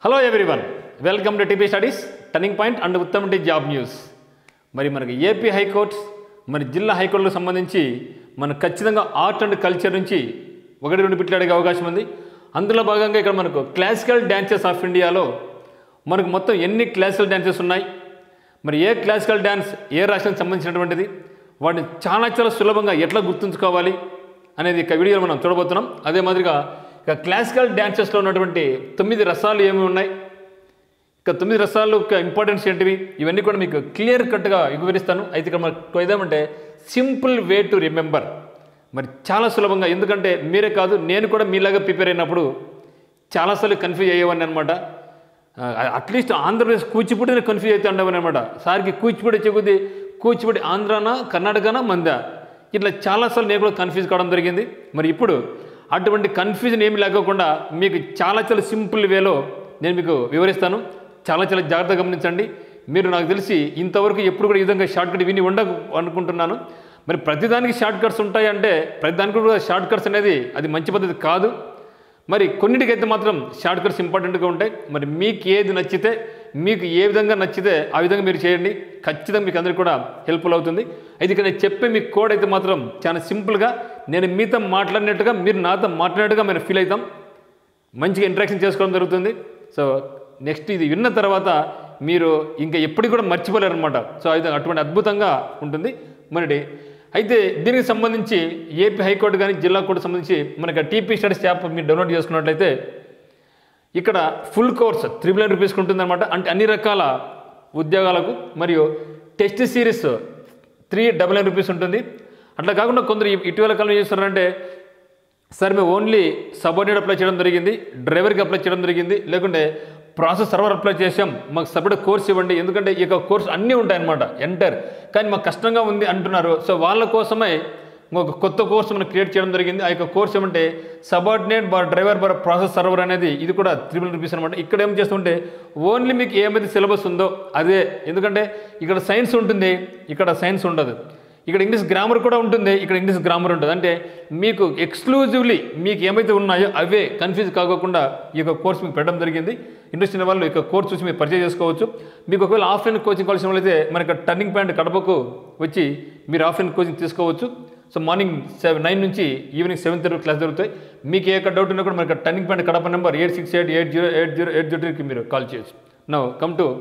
Hello everyone welcome to T P studies turning point and Uttam T job news మరి మనకి AP high courts మరి జిల్లా హైకోర్టులకు సంబంధించి మనకు ఖచ్చితంగా ఆర్ట్ అండ్ కల్చర్ నుంచి ఒకటి రెండు బిట్లు అడిగే అవకాశం ఉంది అందులో భాగంగా ఇక్కడ మనకు క్లాసికల్ డ్యాన్సెస్ ఆఫ్ ఇండియాలో మనకు మొత్తం ఎన్ని క్లాసికల్ డ్యాన్సెస్ ఉన్నాయి మరి ఏ క్లాసికల్ డ్యాన్స్ ఏ రాష్ట్రానికి సంబంధించినటువంటిది వాటిని చాలా చాలా సులభంగా ఎట్లా గుర్తుంచుకోవాలి అనేది ఇక వీడియోలో మనం చూడబోతున్నాం అదే మాదిరిగా ఇక క్లాసికల్ డ్యాన్సెస్లో ఉన్నటువంటి తొమ్మిది రసాలు ఏమి ఉన్నాయి ఇక తొమ్మిది రసాలు యొక్క ఇంపార్టెన్స్ ఏంటివి ఇవన్నీ కూడా మీకు క్లియర్ కట్గా వివరిస్తాను అయితే ఇక్కడ మనకు ఏదేమంటే సింపుల్ వే టు రిమెంబర్ మరి చాలా సులభంగా ఎందుకంటే మీరే కాదు నేను కూడా మీలాగా ప్రిపేర్ అయినప్పుడు చాలాసార్లు కన్ఫ్యూజ్ అయ్యేవాడిని అనమాట అట్లీస్ట్ ఆంధ్రప్రదేశ్ కూచిపూడి నేను కన్ఫ్యూజ్ అవుతూ ఉండేవాడిని అనమాట సార్కి కూచిపూడి వచ్చే కొద్దీ కూచిపూడి ఆంధ్రానా కర్ణాటకనా మందా ఇట్లా చాలాసార్లు నేను కూడా కన్ఫ్యూజ్ కావడం జరిగింది మరి ఇప్పుడు అటువంటి కన్ఫ్యూజన్ ఏమి లేకోకుండా మీకు చాలా చాలా సింపుల్ వేలో నేను మీకు వివరిస్తాను చాలా చాలా జాగ్రత్తగా గమనించండి మీరు నాకు తెలిసి ఇంతవరకు ఎప్పుడు కూడా ఈ విధంగా షార్ట్ కట్ విని ఉండ అనుకుంటున్నాను మరి ప్రతిదానికి షార్ట్ కట్స్ ఉంటాయంటే ప్రతిదానికి కూడా షార్ట్ కట్స్ అనేది అది మంచి పద్ధతి కాదు మరి కొన్నిటికైతే మాత్రం షార్ట్ కట్స్ ఇంపార్టెంట్గా ఉంటాయి మరి మీకు ఏది నచ్చితే మీకు ఏ విధంగా నచ్చితే ఆ విధంగా మీరు చేయండి ఖచ్చితంగా మీకు అందరికీ కూడా హెల్ప్ఫుల్ అవుతుంది అయితే ఇక్కడ నేను చెప్పే మీ కోడ్ అయితే మాత్రం చాలా సింపుల్గా నేను మీతో మాట్లాడినట్టుగా మీరు నాతో మాట్లాడినట్టుగా మేము ఫీల్ అవుతాం మంచిగా ఇంటరాక్షన్ చేసుకోవడం జరుగుతుంది సో నెక్స్ట్ ఇది విన్న తర్వాత మీరు ఇంకా ఎప్పటికి కూడా మర్చిపోలేరు అనమాట సో అది అటువంటి అద్భుతంగా ఉంటుంది మరి అయితే దీనికి సంబంధించి ఏపీ హైకోర్టు కానీ జిల్లా కోర్టు సంబంధించి మనకి టీపీ స్టడీస్ యాప్ మీరు డౌన్లోడ్ చేసుకున్నట్లయితే ఇక్కడ ఫుల్ కోర్స్ త్రిబుల్ నైన్ రూపీస్కి ఉంటుందన్నమాట అంటే అన్ని రకాల ఉద్యోగాలకు మరియు test series three double nine rupees ఉంటుంది అట్లా కాకుండా కొందరు ఇ- ఇటీవల కాలం ఏం చేస్తున్నారంటే సార్ మేము ఓన్లీ సబార్డినేట్ అప్లై చేయడం జరిగింది డ్రైవర్కి అప్లై చేయడం జరిగింది లేకుంటే ప్రాసెస్ సర్వర్ అప్లై చేసాం మాకు సపరేట్ కోర్స్ ఇవ్వండి ఎందుకంటే ఈ యొక్క కోర్స్ అన్నీ ఉంటాయన్నమాట ఎంటర్ కానీ మాకు కష్టంగా ఉంది అంటున్నారు సో వాళ్ళ కోసమే ఒక కొత్త కోర్స్ మనం క్రియేట్ చేయడం జరిగింది ఆ యొక్క కోర్స్ ఏమంటే subordinate bar driver bar process server అనేది ఇది కూడా త్రిబుల్ రూపీస్ అనమాట ఇక్కడ ఏం చేస్తుంటే ఓన్లీ మీకు ఏమైతే సిలబస్ ఉందో అదే ఎందుకంటే ఇక్కడ సైన్స్ ఉంటుంది ఇక్కడ సైన్స్ ఉండదు ఇక్కడ ఇంగ్లీష్ గ్రామర్ కూడా ఉంటుంది ఇక్కడ ఇంగ్లీష్ గ్రామర్ ఉంటుంది అంటే మీకు ఎక్స్క్లూజివ్లీ మీకు ఏమైతే ఉన్నాయో అవే కన్ఫ్యూజ్ కాకోకుండా ఈ యొక్క కోర్స్ మీకు పెట్టడం జరిగింది ఇంట్రెస్ట్ ఉన్న వాళ్ళు ఈ యొక్క కోర్స్ చూసి మీరు పరిచయం చేసుకోవచ్చు మీకు ఒకవేళ ఆఫ్లైన్ కోచింగ్ కావాల్సిన వాళ్ళైతే మనకి టర్నింగ్ పాయింట్ కడపకు వచ్చి మీరు ఆఫ్లైన్ కోచింగ్ తీసుకోవచ్చు సో మార్నింగ్ సెవెన్ నైన్ నుంచి ఈవినింగ్ సెవెన్ థర్టీ క్లాస్ జరుగుతాయి మీకు ఏ డౌట్ ఉన్నా కూడా మనకి turning point Kadapa number eight six eight eight zero eight zero eight జీరోకి మీరు కాల్ చేయొచ్చు నో కమ్ టు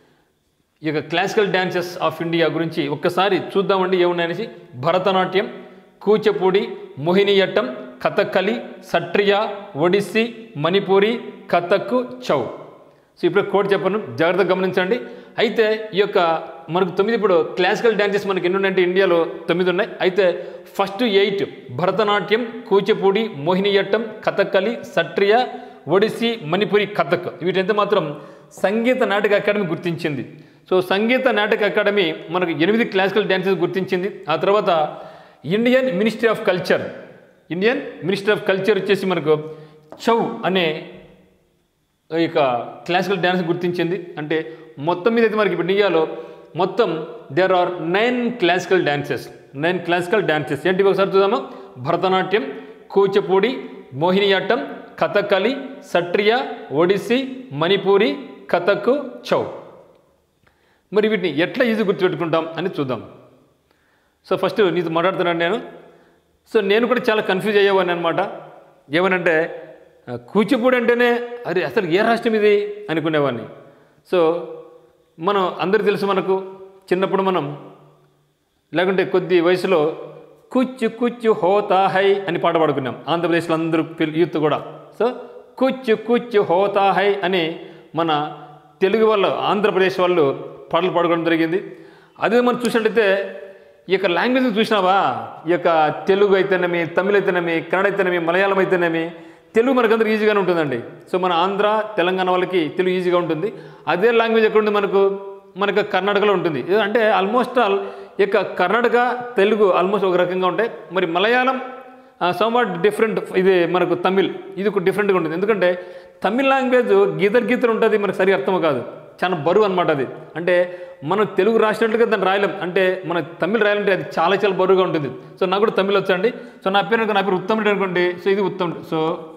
ఈ యొక్క క్లాసికల్ డ్యాన్సెస్ ఆఫ్ ఇండియా గురించి ఒక్కసారి చూద్దామండి ఏమున్నాయనేసి భరతనాట్యం కూచిపూడి మోహినియట్టం కథక్కలి సట్రియ ఒడిస్సీ మణిపూరి కథక్ చౌ సో ఇప్పుడు కోడ్ చెప్పను జాగ్రత్తగా గమనించండి అయితే ఈ యొక్క మనకు తొమ్మిది ఇప్పుడు క్లాసికల్ డ్యాన్సెస్ మనకి ఎన్ని ఉన్నాయంటే ఇండియాలో తొమ్మిది ఉన్నాయి అయితే ఫస్ట్ ఎయిట్ భరతనాట్యం కూచిపూడి మోహినియట్టం కథక్కలి సట్రియ ఒడిస్సీ మణిపురి కథక్ వీటంతా మాత్రం సంగీత నాటక అకాడమీ గుర్తించింది సో సంగీత నాటక అకాడమీ మనకు ఎనిమిది క్లాసికల్ డ్యాన్సెస్ గుర్తించింది ఆ తర్వాత Indian ministry of culture Indian ministry of culture వచ్చేసి మనకు చౌ అనే ఇక క్లాసికల్ డ్యాన్స్ గుర్తించింది అంటే మొత్తం మీద అయితే మనకి ఇప్పుడు ఇండియాలో మొత్తం there are nine classical dances nine classical dances ఏంటి ఒకసారి చూద్దామా భరతనాట్యం కూచిపూడి మోహినియాట్టం కథకలి సట్రియ ఒడిస్సీ మణిపూరి కథక్ చౌ మరి వీటిని ఎట్లా ఈజీ గుర్తుపెట్టుకుంటాం అని చూద్దాం సో ఫస్ట్ నీతో మాట్లాడుతున్నాను నేను సో నేను కూడా చాలా కన్ఫ్యూజ్ అయ్యేవాడిని అనమాట ఏమనంటే ఆ, కూచిపూడి అంటేనే అరే అసలు ఏ రాష్ట్రం ఇది అనుకునేవాడిని సో మనం అందరికీ తెలుసు మనకు చిన్నప్పుడు మనం లేకుంటే కొద్ది వయసులో కుచ్చు కుచ్చు హోతా హై అని పాట పాడుకున్నాం ఆంధ్రప్రదేశ్లో అందరూ పిల్ల యూత్ కూడా సో కుచ్చు కుచ్చు హోతా హై అని మన తెలుగు వాళ్ళు ఆంధ్రప్రదేశ్ వాళ్ళు పాటలు పాడుకోవడం జరిగింది అదే మనం చూసినట్టయితే ఈ యొక్క లాంగ్వేజ్ చూసినావా ఈ యొక్క తెలుగు అయితేనేమి తమిళ అయితేనేమి కన్నడ అయితేనేమి మలయాళం అయితేనేమి తెలుగు మనకందరూ ఈజీగానే ఉంటుందండి సో మన ఆంధ్ర తెలంగాణ వాళ్ళకి తెలుగు ఈజీగా ఉంటుంది అదే లాంగ్వేజ్ ఎక్కడ ఉంది మనకు మనకు కర్ణాటకలో ఉంటుంది ఇది అంటే ఆల్మోస్ట్ ఆల్ ఈ యొక్క కర్ణాటక తెలుగు ఆల్మోస్ట్ ఒక రకంగా ఉంటాయి మరి మలయాళం సమ్వాట్ డిఫరెంట్ ఇది మనకు తమిళ్ ఇది ఒక డిఫరెంట్గా ఉంటుంది ఎందుకంటే తమిళ్ లాంగ్వేజ్ గీతలు గీతలు ఉంటుంది మనకు సరిగా అర్థం కాదు చాలా బరువు అనమాట అది అంటే మనం తెలుగు రాసినట్లుగా దాన్ని రాయలేం అంటే మన తమిళ్ రాయాలంటే అది చాలా చాలా బరువుగా ఉంటుంది సో నాకు కూడా తమిళ్ వచ్చండి సో నా పేరు అనుకో నా పేరు ఉత్తముడు అనుకోండి సో ఇది ఉత్తముడు సో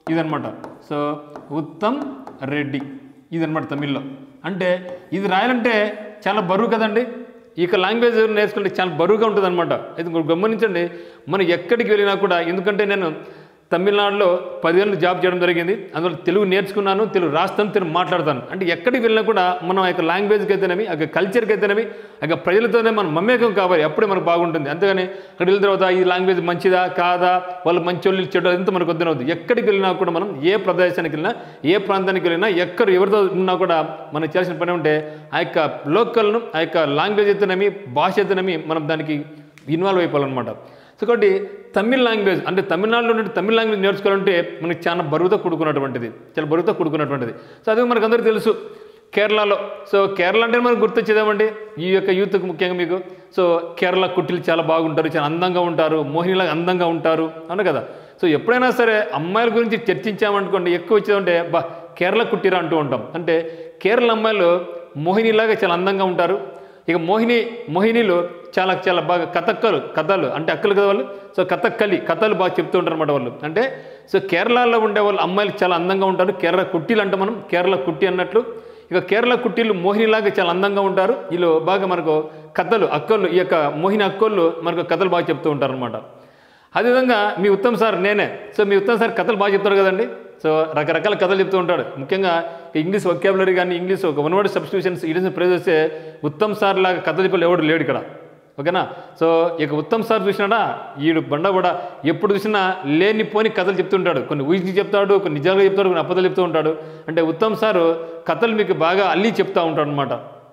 ఇదనమాట సో ఉత్తమ్ రెడ్డి ఇదనమాట తమిళ్లో అంటే ఇది రాయాలంటే చాలా బరువు కదండి ఇక లాంగ్వేజ్ నేర్చుకుంటే చాలా బరువుగా ఉంటుంది అనమాట ఇది మీరు గమనించండి మనం ఎక్కడికి వెళ్ళినా కూడా ఎందుకంటే నేను తమిళనాడులో పదివేలు జాబ్ చేయడం జరిగింది అందులో తెలుగు నేర్చుకున్నాను తెలుగు రాస్తాను తెలుగు మాట్లాడతాను అంటే ఎక్కడికి వెళ్ళినా కూడా మనం ఆ యొక్క లాంగ్వేజ్కి అయితేనేమి ఆ యొక్క కల్చర్కి అయితేనేమి ఆ యొక్క ప్రజలతోనే మనం మమేకం కావాలి అప్పుడే మనకు బాగుంటుంది అంతేగాని అక్కడ వెళ్ళిన తర్వాత ఈ లాంగ్వేజ్ మంచిదా కాదా వాళ్ళు మంచి వాళ్ళు చెడు ఎంత మనకు వద్దనవద్దు ఎక్కడికి వెళ్ళినా కూడా మనం ఏ ప్రదేశానికి వెళ్ళినా ఏ ప్రాంతానికి వెళ్ళినా ఎక్కడ ఎవరితో ఉన్నా కూడా మనం చేయాల్సిన పని ఉంటే ఆ యొక్క లోకల్ను ఆ యొక్క లాంగ్వేజ్ అయితేనేమి భాష అయితేనేమి మనం దానికి ఇన్వాల్వ్ అయిపోవాలన్నమాట సో కాబట్టి తమిళ్ లాంగ్వేజ్ అంటే తమిళనాడులో నుండి తమిళ్ లాంగ్వేజ్ నేర్చుకోవాలంటే మనకి చాలా బరువుతో కూడుకున్నటువంటిది చాలా బరువుతో కూడుకున్నటువంటిది సో అది మనకు అందరికీ తెలుసు కేరళలో సో కేరళ అంటే మనకు గుర్తొచ్చేదేమండి ఈ యొక్క యూత్కి ముఖ్యంగా మీకు సో కేరళ కుట్టిలు చాలా బాగుంటారు చాలా అందంగా ఉంటారు మోహినిలాగా అందంగా ఉంటారు అవును కదా సో ఎప్పుడైనా సరే అమ్మాయిల గురించి చర్చించామనుకోండి ఎక్కువ వచ్చేదంటే బా కేరళ కుట్టిరా అంటూ ఉంటాం అంటే కేరళ అమ్మాయిలు మోహినిలాగా చాలా అందంగా ఉంటారు ఇక మోహిని మోహినిలు చాలా చాలా బాగా కథక్కలు కథలు అంటే అక్కలు కదా వాళ్ళు సో కథక్కలి కథలు బాగా చెప్తూ ఉంటారు అనమాట వాళ్ళు అంటే సో కేరళలో ఉండే వాళ్ళు అమ్మాయిలు చాలా అందంగా ఉంటారు కేరళ కుట్టీలు అంటే మనం కేరళ కుట్టి అన్నట్లు ఇక కేరళ కుట్టీలు మోహినిలాగా చాలా అందంగా ఉంటారు వీళ్ళు బాగా మనకు కథలు అక్కలు ఈ యొక్క మోహిని అక్కళ్ళు మనకు కథలు బాగా చెప్తూ ఉంటారు అనమాట అదేవిధంగా మీ ఉత్తమ్ సార్ నేనే సో మీ ఉత్తమ్ సార్ కథలు బాగా చెప్తారు కదండి సో రకరకాల కథలు చెప్తూ ఉంటాడు ముఖ్యంగా ఇంగ్లీష్ వొకాబులరీ కానీ ఇంగ్లీష్ ఒక వన్ వర్డ్ సబ్స్టిట్యూషన్స్ ఇడిసిన ప్రైజ్ వస్తే ఉత్తమ్ సార్ లాగా కథలు చెప్పి ఎవడు లేడు ఇక్కడ ఓకేనా సో ఇక ఉత్తమ్ సార్ చూసినాడా ఈడు బండ కూడా ఎప్పుడు చూసినా లేనిపోని కథలు చెప్తుంటాడు కొన్ని ఊహించి చెప్తాడు కొన్ని నిజాలుగా చెప్తాడు కొన్ని అబద్ధాలు చెప్తూ ఉంటాడు అంటే ఉత్తమ్ సారు కథలు మీకు బాగా అల్లి చెప్తూ ఉంటాడు అనమాట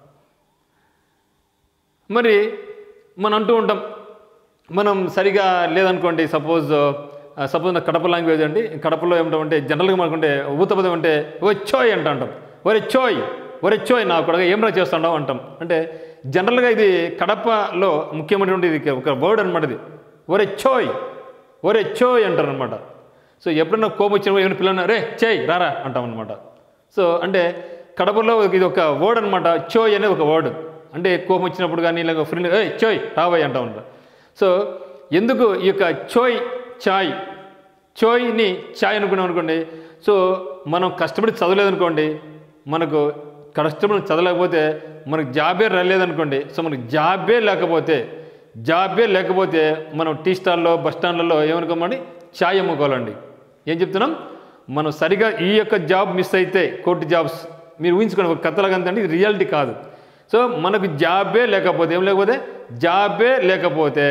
మరి మనం అంటూ ఉంటాం మనం సరిగా లేదనుకోండి సపోజ్ సపోజ్ నాకు కడప లాంగ్వేజ్ అండి కడపలో ఏమంటామంటే జనరల్గా మనకుంటే ఊతపదం అంటే వచ్చోయ్ అంట అంటాం ఒరే చోయ్ ఒరే చోయ్ నా కొడగా ఏం రా చేస్తాడావు అంటాం అంటే జనరల్గా ఇది కడపలో ముఖ్యమైనటువంటి ఇది ఒక వర్డ్ అనమాట ఇది ఒరే చోయ్ ఒరే చోయ్ అంటారు అనమాట సో ఎప్పుడన్నా కోపం వచ్చిన ఏమైనా పిల్లలు రే చేయి రారా అంటాం అనమాట సో అంటే కడపలో ఇది ఒక వర్డ్ అనమాట చోయ్ అనేది ఒక వర్డ్ అంటే కోపం వచ్చినప్పుడు కానీ ఇలాగ ఫ్రెండ్ ఏ చోయ్ రావయ్ అంటాం అనమాట సో ఎందుకు ఈ యొక్క చోయ్ చాయ్ చోయ్ని చాయ్ అనుకున్నాం అనుకోండి సో మనం కష్టపడి చదవలేదనుకోండి మనకు కష్టపడి చదవలేకపోతే మనకు జాబే రాలేదనుకోండి సో మనకు జాబే లేకపోతే జాబే లేకపోతే మనం టీ స్టాల్లో బస్ స్టాండ్లలో ఏమనుకోమండి ఛాయ్ అమ్ముకోవాలండి ఏం చెప్తున్నాం మనం సరిగా ఈ యొక్క జాబ్ మిస్ అయితే కోర్టు జాబ్స్ మీరు ఊహించుకోండి ఒక కథలాగా అంతండి ఇది రియాలిటీ కాదు సో మనకు జాబే లేకపోతే ఏం లేకపోతే జాబే లేకపోతే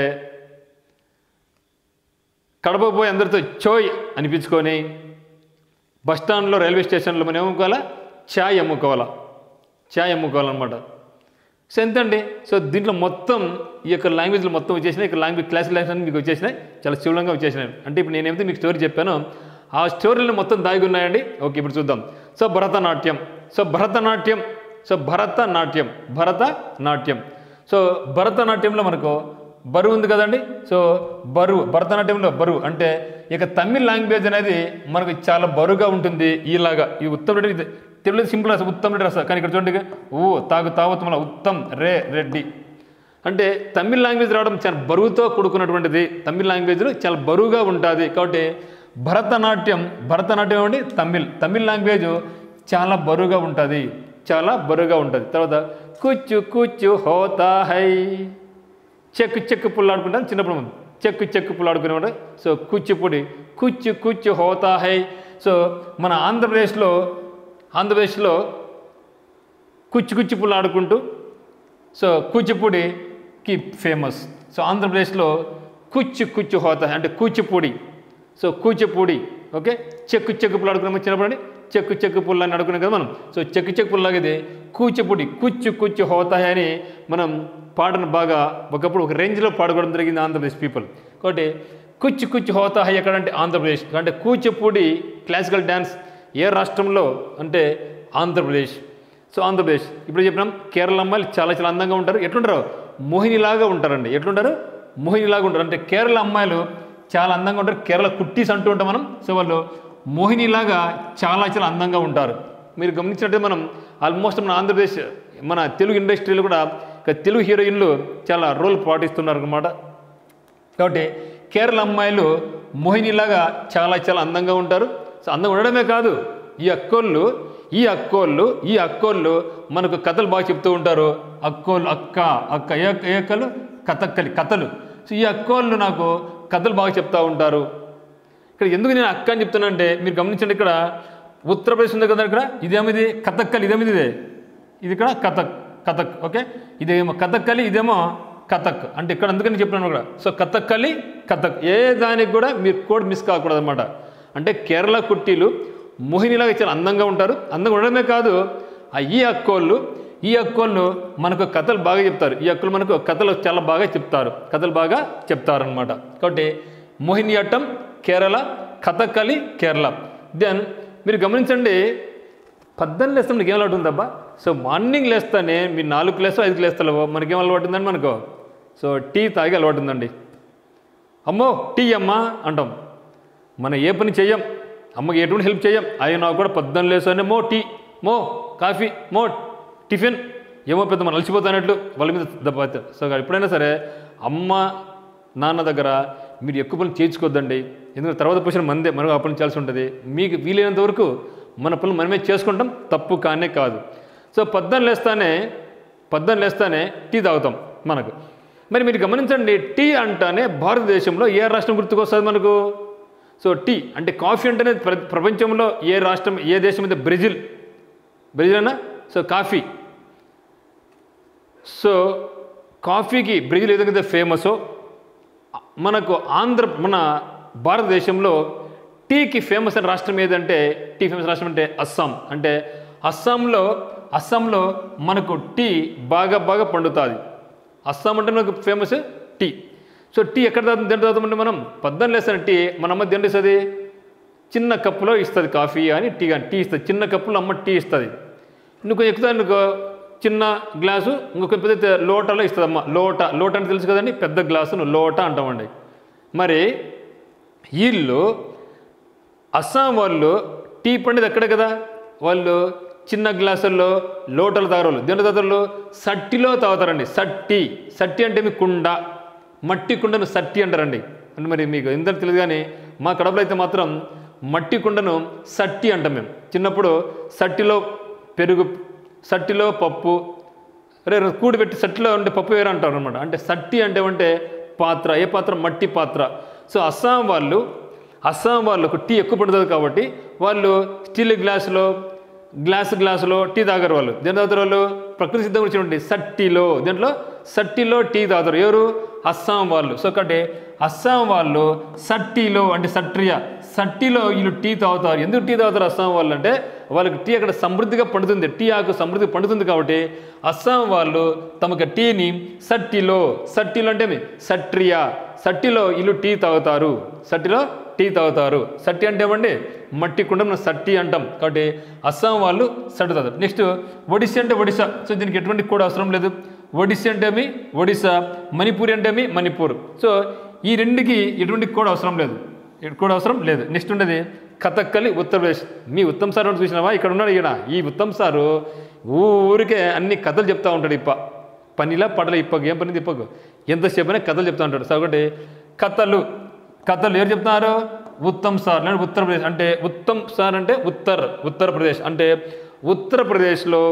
కడప పోయి అందరితో చోయ్ అనిపించుకొని బస్ స్టాండ్లో రైల్వే స్టేషన్లో మనం ఏమనుకోవాలా ఛాయ్ అమ్ముకోవాలా ఛాయ్ అమ్ముకోవాలన్నమాట సో ఎంతండి సో దీంట్లో మొత్తం ఈ యొక్క లాంగ్వేజ్లో మొత్తం వచ్చేసినాయి ఇక్కడ లాంగ్వేజ్ క్లాస్ లాంగ్వేజ్ మీకు వచ్చేసినాయి చాలా శివులంగా వచ్చేసినాయి అంటే ఇప్పుడు నేనేమైతే మీకు స్టోరీ చెప్పానో ఆ స్టోరీలు మొత్తం దాగి ఉన్నాయండి ఓకే ఇప్పుడు చూద్దాం so Bharatanatyam so Bharatanatyam so Bharatanatyam Bharatanatyam so భరతనాట్యంలో మనకు బరువు ఉంది కదండి సో బరువు భరతనాట్యంలో బరువు అంటే ఇక తమిళ్ లాంగ్వేజ్ అనేది మనకు చాలా బరువుగా ఉంటుంది ఈలాగా ఈ ఉత్తమ రెడ్డి ఇది తెలుగు సింపుల్ రాస్తా ఉత్తమ్ రెడ్డి రాస్తా కానీ ఇక్కడ చూడండి ఓ తాగు తాగుతమల ఉత్తమ్ రే రెడ్డి అంటే తమిళ్ లాంగ్వేజ్ రావడం చాలా బరువుతో కూడుకున్నటువంటిది తమిళ్ లాంగ్వేజ్లో చాలా బరువుగా ఉంటుంది కాబట్టి భరతనాట్యం భరతనాట్యం ఏమండి తమిళ్ తమిళ్ లాంగ్వేజ్ చాలా బరువుగా ఉంటుంది చాలా బరువుగా ఉంటుంది తర్వాత కుచ్చు కుచ్చు హోతా హై చెక్కు చెక్కు పుల్లాడుకుంటాం చిన్నప్పుడు మనం చెక్కు చెక్కు పుల్లాడుకునేవాడు సో కూచిపూడి కుచ్చు కుచ్చు హోతా హై సో మన ఆంధ్రప్రదేశ్లో ఆంధ్రప్రదేశ్లో కుచ్చు కుచ్చు పుల్లాడుకుంటూ సో కూచిపూడికి ఫేమస్ సో ఆంధ్రప్రదేశ్లో కుచ్చు కుచ్చు హోతా హై అంటే కూచిపూడి సో కూచిపూడి ఓకే చెక్కు చెక్కు పుల్ల ఆడుకున్నాం చిన్నప్పుడు చెక్కు చెక్కు పుల్ల అని అడుగున్నాం కదా మనం సో చెక్కు చెక్కు పుల్లగా ఇది కూచిపూడి కుచ్చు కుచ్చు హోతాయి అని మనం పాటను బాగా ఒకప్పుడు ఒక రేంజ్లో పాడుకోవడం జరిగింది ఆంధ్రప్రదేశ్ పీపుల్ కాబట్టి కుచ్చు కుచ్చు హోతాయి ఎక్కడంటే ఆంధ్రప్రదేశ్ అంటే కూచిపూడి క్లాసికల్ డ్యాన్స్ ఏ రాష్ట్రంలో అంటే ఆంధ్రప్రదేశ్ సో ఆంధ్రప్రదేశ్ ఇప్పుడు చెప్పినాం కేరళ అమ్మాయిలు చాలా చాలా అందంగా ఉంటారు ఎట్లుంటారు మోహినిలాగా ఉంటారండి ఎట్లుంటారు మోహినిలాగా ఉంటారు అంటే కేరళ అమ్మాయిలు చాలా అందంగా ఉంటారు కేరళ కుట్టీస్ అంటూ ఉంటాం మనం సో వాళ్ళు మోహినిలాగా చాలా చాలా అందంగా ఉంటారు మీరు గమనించినట్టే మనం ఆల్మోస్ట్ మన ఆంధ్రప్రదేశ్ మన తెలుగు ఇండస్ట్రీలో కూడా ఇక తెలుగు హీరోయిన్లు చాలా రోల్ పాటిస్తున్నారు అనమాట కాబట్టి కేరళ అమ్మాయిలు మోహినిలాగా చాలా చాలా అందంగా ఉంటారు సో అందంగా ఉండడమే కాదు ఈ అక్కోళ్ళు ఈ అక్కోళ్ళు ఈ అక్కోళ్ళు మనకు కథలు బాగా చెప్తూ ఉంటారు అక్కోళ్ళు అక్క అక్క ఏ అక్క- ఏ అక్కలు కథక్కలి కథలు సో ఈ అక్కోళ్ళు నాకు కథలు బాగా చెప్తూ ఉంటారు ఇక్కడ ఎందుకు నేను అక్క అని చెప్తున్నానంటే మీరు గమనించండి ఇక్కడ ఉత్తరప్రదేశ్ ఉంది కదా ఇక్కడ ఇదేమిది కథక్కలి ఇదేమిది ఇదే ఇది ఇక్కడ కథక్ కథక్ ఓకే ఇదేమో కథక్కలి ఇదేమో కథక్ అంటే ఇక్కడ అందుకని చెప్పినాను కూడా సో కథక్కలి కథక్ ఏ దానికి కూడా మీరు కోడ్ మిస్ కాకూడదు అనమాట అంటే కేరళ కుట్టీలు మోహినిలాగా చాలా అందంగా ఉంటారు అందంగా ఉండడమే కాదు ఆ ఈ అక్కోళ్ళు ఈ అక్కోళ్ళు మనకు కథలు బాగా చెప్తారు ఈ అక్కులు మనకు కథలు చాలా బాగా చెప్తారు కథలు బాగా చెప్తారు అనమాట కాబట్టి మోహినియాట్టం కేరళ కథకలి కేరళ దెన్ మీరు గమనించండి పద్దెనిమిది లేస్తాం నీకు ఏం అలవాటు ఉందబ్బా సో మార్నింగ్ లేస్తానే మీరు నాలుగు లేస్తా ఐదుకి లేస్తావు మనకేం అలవాటు ఉందండి మనకు సో టీ తాగి అలవాటు ఉందండి అమ్మో టీ అమ్మా అంటాం మనం ఏ పని చెయ్యం అమ్మకి ఎటువంటి హెల్ప్ చేయం అయ్యో నాకు కూడా పద్దెనిమిది లేస్తానే మో టీ మో కాఫీ మో టిఫిన్ ఏమో పెద్ద మనం అలసిపోతానట్లు వాళ్ళ మీద దెబ్బ సో ఎప్పుడైనా సరే అమ్మ నాన్న దగ్గర మీరు ఎక్కువ పనులు చేయించుకోవద్దండి ఎందుకంటే తర్వాత పొజిషన్ మందే మనకు ఆ పని చేయాల్సి ఉంటుంది మీకు వీలైనంత వరకు మన పనులు మనమే చేసుకుంటాం తప్పు కానే కాదు సో పద్దెనిమిది లేస్తానే పద్దెనిమిది లేస్తానే టీ తాగుతాం మనకు మరి మీరు గమనించండి టీ అంటానే భారతదేశంలో ఏ రాష్ట్రం గుర్తుకొస్తుంది మనకు సో టీ అంటే కాఫీ అంటేనే ప్ర- ప్రపంచంలో ఏ రాష్ట్రం ఏ దేశం అయితే బ్రెజిల్ బ్రెజిల్ అన్నా సో కాఫీ సో కాఫీకి బ్రెజిల్ ఏదైతే ఫేమసో మనకు ఆంధ్ర మన భారతదేశంలో టీకి ఫేమస్ అయిన రాష్ట్రం ఏదంటే టీ ఫేమస్ రాష్ట్రం అంటే అస్సాం అంటే అస్సాంలో అస్సాంలో మనకు టీ బాగా బాగా పండుతుంది అస్సాం అంటే మనకు ఫేమస్ టీ సో టీ ఎక్కడ తాగుతుంది దేంట్లో తాగుతామంటే మనం పద్దెనిమిది లేసిన టీ మన అమ్మ దేంట్లో ఇస్తుంది చిన్న కప్పులో ఇస్తుంది కాఫీ అని టీ కానీ టీ ఇస్తుంది చిన్న కప్పులో అమ్మ టీ ఇస్తుంది నువ్వు ఎక్కుతా అనుకో చిన్న గ్లాసు ఇంకొక పెద్ద లోటలో ఇస్తుంది అమ్మ లోట లోట అంటే తెలుసు కదండి పెద్ద గ్లాసును లోట అంటామండి మరి వీళ్ళు అస్సాం వాళ్ళు టీ పండేది అక్కడే కదా వాళ్ళు చిన్న గ్లాసుల్లో లోటలు తాగరు దేంట్లో తాగుతారు సట్టిలో తాగుతారండి సట్టి సట్టి అంటే మీ కుండ మట్టి కుండను సట్టి అంటారండి అంటే మరి మీకు ఎంత తెలియదు కానీ మా కడపలో అయితే మాత్రం మట్టి కుండను సట్టి అంటాం మేము చిన్నప్పుడు సట్టిలో పెరుగు సట్టిలో పప్పు అరే కూడి పెట్టి సట్టిలో ఉండే పప్పు వేరే అంటారు అనమాట అంటే సట్టి అంటే అంటే పాత్ర ఏ పాత్ర మట్టి పాత్ర సో అస్సాం వాళ్ళు అస్సాం వాళ్ళకు టీ ఎక్కువ పడుతుంది కాబట్టి వాళ్ళు స్టీల్ గ్లాసులో గ్లాస్ గ్లాసులో టీ తాగరు వాళ్ళు దేని తాగుతారు వాళ్ళు ప్రకృతి సిద్ధంగా వచ్చినటువంటి సట్టిలో దేంట్లో సట్టిలో టీ తాగుతారు ఎవరు అస్సాం వాళ్ళు సో కాబట్టి అస్సాం వాళ్ళు సట్టిలో అంటే సట్రియ సట్టిలో వీళ్ళు టీ తాగుతారు ఎందుకు టీ తాగుతారు అస్సాం వాళ్ళు అంటే వాళ్ళకి టీ అక్కడ సమృద్ధిగా పండుతుంది టీ ఆకు సమృద్ధిగా పండుతుంది కాబట్టి అస్సాం వాళ్ళు తమకు టీని సట్టిలో సట్టిలో అంటే ఏమి? సట్రియ సట్టిలో వీళ్ళు టీ తాగుతారు సట్టిలో టీ తాగుతారు సట్టి అంటే ఏమండి మట్టి కుండ మనం సట్టి అంటాం కాబట్టి అస్సాం వాళ్ళు సట్టి తాగుతారు నెక్స్ట్ ఒడిస్సా అంటే ఒడిస్సా సో దీనికి ఎటువంటి కూడా అవసరం లేదు ఒడిస్సా అంటే ఏమి ఒడిస్సా మణిపూరి అంటే ఏమి మణిపూర్ సో ఈ రెండుకి ఎటువంటి కూడా అవసరం లేదు ఎటు కూడా అవసరం లేదు నెక్స్ట్ ఉండేది కథక్కలి ఉత్తరప్రదేశ్ మీ ఉత్తమ్ సార్ ఒకటి చూసినావా ఇక్కడ ఉన్నాడు ఈయన ఈ ఉత్తమ్ సారు ఊరికే అన్ని కథలు చెప్తా ఉంటాడు ఇప్ప పనిలా పడలే ఇప్పకు ఏం పని ఇప్పకు ఎంతసేపు అయినా కథలు చెప్తా ఉంటాడు సో ఒకటి కథలు కథలు ఎవరు చెప్తున్నారు ఉత్తమ్ సార్ అంటే ఉత్తరప్రదేశ్ అంటే ఉత్తమ్ సార్ అంటే ఉత్తర్ ఉత్తరప్రదేశ్ అంటే ఉత్తరప్రదేశ్లో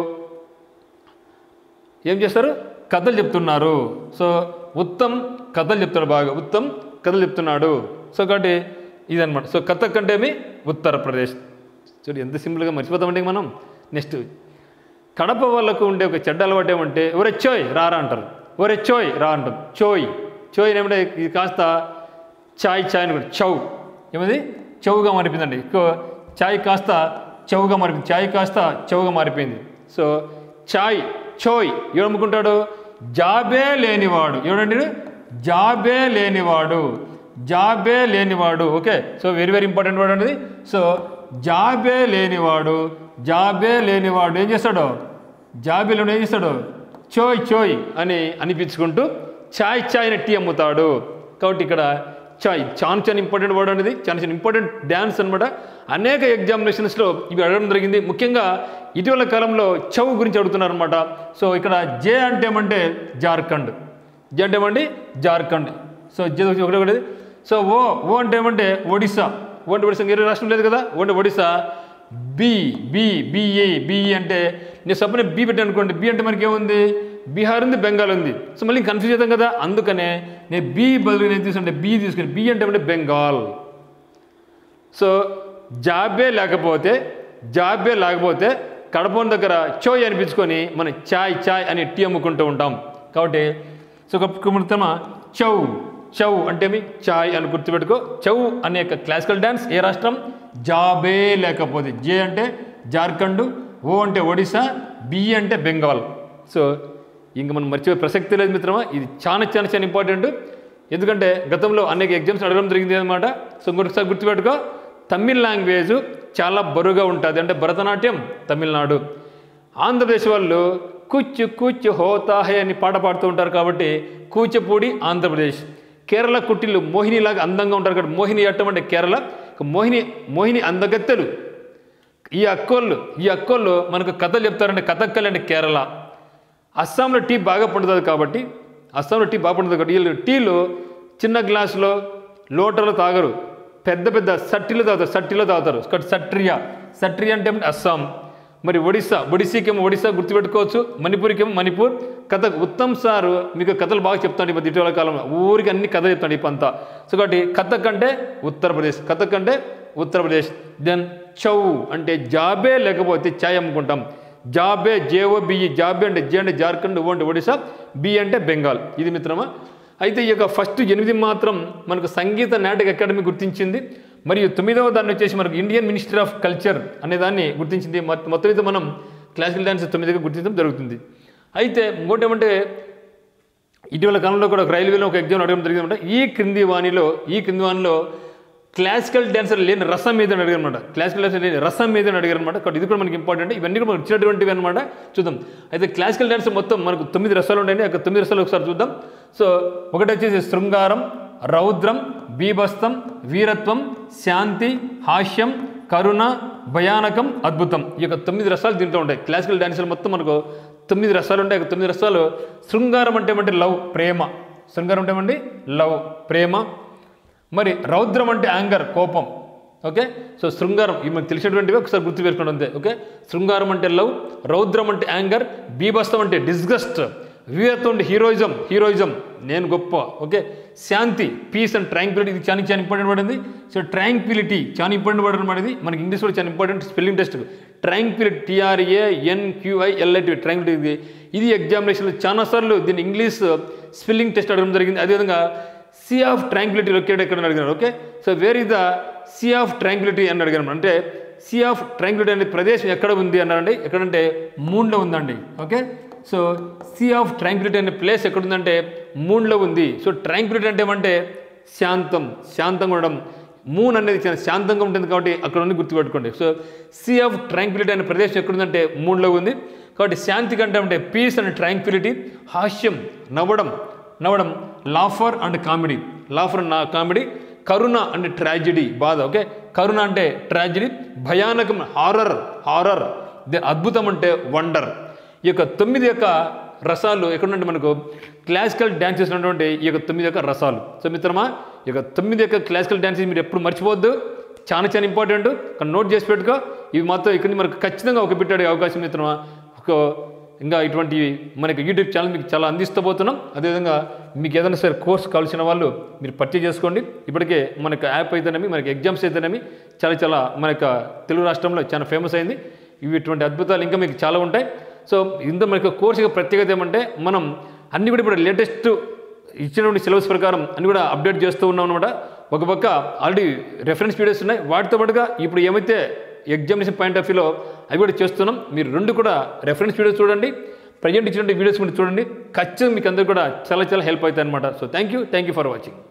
ఏం చేస్తారు కథలు చెప్తున్నారు సో ఉత్తమ్ కథలు చెప్తున్నాడు బాగా ఉత్తమ్ కథలు చెప్తున్నాడు సో కాబట్టి ఇదనమాట సో కథక్ అంటే ఏమి ఉత్తరప్రదేశ్ చూడు ఎంత సింపుల్గా మర్చిపోతామంటే మనం నెక్స్ట్ కడప వాళ్ళకు ఉండే ఒక చెడ్డ అలవాటు ఏమంటే ఒరే చోయ్ రారా అంటారు ఒరే చోయ్ రా అంటారు చోయ్ చోయ్ ఏమంటే ఇది కాస్త చాయ్ చాయ్ అని కూడా చౌ ఏమది చౌగా మారిపోయిందండి ఎక్కువ చాయ్ కాస్త చౌగా మారిపోయింది చాయ్ కాస్త చౌగా మారిపోయింది సో చాయ్ చోయ్ ఏమనుకుంటాడు జాబే లేనివాడు ఎవడండి వీడు? జాబే లేనివాడు జాబే లేనివాడు okay so very very important word అనేది సో జాబే లేనివాడు జాబే లేనివాడు ఏం చేస్తాడు జాబే లేని ఏం చేస్తాడు చోయ్ చోయ్ అని అనిపించుకుంటూ చాయ్ చాయ్ అని టీ అమ్ముతాడు కాబట్టి ఇక్కడ చాయ్ చాలా చాలా ఇంపార్టెంట్ వర్డ్ అనేది చాలా చాలా ఇంపార్టెంట్ డ్యాన్స్ అనమాట అనేక ఎగ్జామినేషన్స్లో ఇవి అడగడం జరిగింది ముఖ్యంగా ఇటీవల కాలంలో చౌ గురించి అడుగుతున్నారు అనమాట సో ఇక్కడ జే అంటే ఏమంటే జార్ఖండ్ జే అంటే ఏమండి జార్ఖండ్ సో జే ఒకటి ఒకటి సో ఓ ఓ అంటే ఏమంటే ఒడిస్సా ఓండి ఒడిశా వేరే రాష్ట్రం లేదు కదా ఓండి ఒడిశా బి బి బిఈ బిఈ అంటే నేను సపోజ్ బి పెట్టాను అనుకోండి బి అంటే మనకి ఏముంది బీహార్ ఉంది బెంగాల్ ఉంది సో మళ్ళీ కన్ఫ్యూజ్ అవుతాం కదా అందుకనే నేను బి బదులు నేను తీసుకుంటే బి తీసుకుని బి అంటే అంటే బెంగాల్ సో జాబే లేకపోతే జాబే లేకపోతే కడపం దగ్గర చోయ్ అనిపించుకొని మనం చాయ్ చాయ్ అని టీ అమ్ముకుంటూ ఉంటాం కాబట్టి సో కుమృతమ చౌ చౌ అంటే మీ చాయ్ అని గుర్తుపెట్టుకో చౌ అనే యొక్క క్లాసికల్ డ్యాన్స్ ఏ రాష్ట్రం జాబే లేకపోతే జే అంటే జార్ఖండ్ ఓ అంటే ఒడిశా బి అంటే బెంగాల్ సో ఇంక మనం మర్చిపోయే ప్రసక్తి లేదు మిత్రమా ఇది చాలా చాలా చాలా ఇంపార్టెంట్ ఎందుకంటే గతంలో అనేక ఎగ్జామ్స్ అడగడం జరిగింది అనమాట సో ఇంకొకసారి గుర్తుపెట్టుకో తమిళ్ లాంగ్వేజ్ చాలా బరువుగా ఉంటుంది అంటే భరతనాట్యం తమిళనాడు ఆంధ్రప్రదేశ్ వాళ్ళు కుచ్చు కుచ్చు హోతాహే అని పాట పాడుతూ ఉంటారు కాబట్టి కూచిపూడి ఆంధ్రప్రదేశ్ కేరళ కుట్టిళ్ళు మోహినిలాగా అందంగా ఉంటారు కాబట్టి మోహిని అట్టం అంటే కేరళ ఇక మోహిని మోహిని అందగత్తెలు ఈ అక్కోళ్ళు ఈ అక్కోళ్ళు మనకు కథలు చెప్తారంటే కథక్కలు అంటే కేరళ అస్సాంలో టీ బాగా పండుతుంది కాబట్టి అస్సాంలో టీ బాగా పండుతుంది కాబట్టి వీళ్ళు టీలు చిన్న గ్లాసులో లోటలో తాగరు పెద్ద పెద్ద సట్టిలో తాగుతారు సట్టిలో తాగుతారు కాబట్టి సట్రియా సట్రియా అంటే ఏమిటి? అస్సాం మరి ఒడిస్సా ఒడిస్సీకేమో ఒడిస్సా గుర్తుపెట్టుకోవచ్చు మణిపూర్కేమో మణిపూర్ కథ ఉత్తమ్ సారు మీకు కథలు బాగా చెప్తాడు ఈ మధ్య ఇటీవల కాలంలో ఊరికి అన్ని కథ చెప్తాడు ఈ పంతా సో కాబట్టి కథక్ అంటే ఉత్తరప్రదేశ్ కథక్ అంటే ఉత్తరప్రదేశ్ దెన్ చౌ అంటే జాబే లేకపోతే ఛాయ్ అమ్ముకుంటాం జాబే జేఓ బిఈ జాబే అంటే జే అంటే జార్ఖండ్ ఓ అంటే ఒడిశా బి అంటే బెంగాల్ ఇది మిత్రమా అయితే ఈ యొక్క ఫస్ట్ ఎనిమిది మాత్రం మనకు సంగీత నాటక అకాడమీ గుర్తించింది మరియు తొమ్మిదవ దాన్ని వచ్చేసి మనకు ఇండియన్ మినిస్ట్రీ ఆఫ్ కల్చర్ అనే దాన్ని గుర్తించింది మొత్తం మొత్తం అయితే మనం క్లాసికల్ డ్యాన్స్ తొమ్మిదిగా గుర్తించడం జరుగుతుంది అయితే ఇంకోటి ఏమంటే ఇటీవల కాలంలో కూడా ఒక రైల్వేలో ఒక ఎగ్జామ్ అడగడం జరిగిందంటే ఈ క్రింది వాణిలో ఈ క్రింది వాణిలో క్లాసికల్ డాన్సర్ లేని రసం మీద అడిగారు అనమాట క్లాసికల్ డాన్సర్ లేని రసం మీద అడిగారు అనమాట కాబట్టి ఇది కూడా మనకి ఇంపార్టెంట్ ఇవన్నీ కూడా మనకు ఇచ్చినటువంటివి అనమాట చూద్దాం అయితే క్లాసికల్ డాన్స్ మొత్తం మనకు తొమ్మిది రసాలు ఉంటాయండి ఆ తొమ్మిది రసాలు ఒకసారి చూద్దాం సో ఒకటి వచ్చేసి శృంగారం రౌద్రం బీభత్సం వీరత్వం శాంతి హాస్యం కరుణ భయానకం అద్భుతం ఈ యొక్క తొమ్మిది రసాలు దీంట్లో ఉంటాయి క్లాసికల్ డాన్సులు మొత్తం మనకు తొమ్మిది రసాలు ఉంటాయి ఆ తొమ్మిది రసాలు శృంగారం అంటే ఏమంటే లవ్ ప్రేమ శృంగారం అంటే ఏమండి లవ్ ప్రేమ మరి రౌద్రం అంటే యాంగర్ కోపం ఓకే సో శృంగారం ఇవి మనకు తెలిసినటువంటివి ఒకసారి గుర్తు పెట్టుకోండి అంతే ఓకే శృంగారం అంటే లవ్ రౌద్రం అంటే యాంగర్ బీభత్సం అంటే డిస్గస్ట్ వీరత్వం అంటే హీరోయిజం హీరోయిజం నేను గొప్ప ఓకే శాంతి పీస్ అండ్ ట్రాంక్విలిటీ ఇది చాలా చాలా ఇంపార్టెంట్ పడింది సో ట్రాంక్విలిటీ చాలా ఇంపార్టెంట్ పడడం పడింది మనకి ఇంగ్లీష్ కూడా చాలా important spelling test tranquility TRA NQI LIT tranquility ఇది ఇది ఎగ్జామినేషన్లో చాలాసార్లు దీన్ని ఇంగ్లీష్ స్పెల్లింగ్ టెస్ట్ అడగడం జరిగింది అదేవిధంగా సీ ఆఫ్ ట్రాంక్విలిటీ లొకేట్ ఎక్కడ అడిగినారు okay so where is the sea of tranquility అని అడిగారు అంటే సీ ఆఫ్ ట్రాంక్విలిటీ అనే ప్రదేశం ఎక్కడ ఉంది అన్నారండి ఎక్కడంటే మూన్లో ఉందండి okay so sea of tranquility అనే ప్లేస్ ఎక్కడ ఉందంటే మూన్లో ఉంది సో ట్రాంక్విలిటీ అంటే ఏమంటే శాంతం శాంతంగా ఉండడం మూన్ అనేది చాలా శాంతంగా ఉంటుంది కాబట్టి అక్కడ ఉంది గుర్తుపెట్టుకోండి సో సీ ఆఫ్ ట్రాంక్విలిటీ అనే ప్రదేశం ఎక్కడుందంటే మూన్లో ఉంది కాబట్టి శాంతి కంటే అంటే పీస్ అండ్ ట్రాంక్విలిటీ హాస్యం నవ్వడం నవ్వడం లాఫర్ అండ్ కామెడీ లాఫర్ నా కామెడీ కరుణ అంటే ట్రాజిడీ బాధ ఓకే కరుణ అంటే ట్రాజిడీ భయానకం హారర్ హారర్ అద్భుతం అంటే వండర్ ఈ యొక్క తొమ్మిది యొక్క రసాలు ఎక్కడుంటే మనకు క్లాసికల్ డ్యాన్స్ చేసినటువంటి ఈ యొక్క తొమ్మిది యొక్క రసాలు సో మిత్రమా ఈ యొక్క తొమ్మిది యొక్క క్లాసికల్ డ్యాన్స్ మీరు ఎప్పుడు మర్చిపోవద్దు చాలా చాలా ఇంపార్టెంట్ కానీ నోట్ చేసి పెట్టుకో ఇవి మాత్రం ఇక్కడ మనకు ఖచ్చితంగా ఒక పెట్టాడే అవకాశం మిత్రమా ఒక ఇంకా ఇటువంటి మనకి యూట్యూబ్ ఛానల్ మీకు చాలా అందిస్తూ పోతున్నాం అదేవిధంగా మీకు ఏదైనా సరే కోర్స్ కావాల్సిన వాళ్ళు మీరు పర్చేజ్ చేసుకోండి ఇప్పటికే మనకు యాప్ అయితేనేమి మనకి ఎగ్జామ్స్ అయితేనేమి చాలా చాలా మన యొక్క తెలుగు రాష్ట్రంలో చాలా ఫేమస్ అయింది ఇవి ఇటువంటి అద్భుతాలు ఇంకా మీకు చాలా ఉంటాయి సో ఇంత మనకు కోర్సు యొక్క ప్రత్యేకత ఏమంటే మనం అన్ని కూడా ఇప్పుడు లేటెస్ట్ ఇచ్చినటువంటి సిలబస్ ప్రకారం అన్ని కూడా అప్డేట్ చేస్తూ ఉన్నాం అనమాట ఒక పక్క ఆల్రెడీ రెఫరెన్స్ వీడియోస్ ఉన్నాయి వాటితో పాటుగా ఇప్పుడు ఏమైతే ఎగ్జామినేషన్ పాయింట్ ఆఫ్ వ్యూలో అవి కూడా చేస్తున్నాం మీరు రెండు కూడా రెఫరెన్స్ వీడియోస్ చూడండి ప్రజెంట్ ఇచ్చినటువంటి వీడియోస్ కూడా చూడండి ఖచ్చితంగా మీకు అందరూ కూడా చాలా చాలా హెల్ప్ అవుతాయి అనమాట so thank you thank you for watching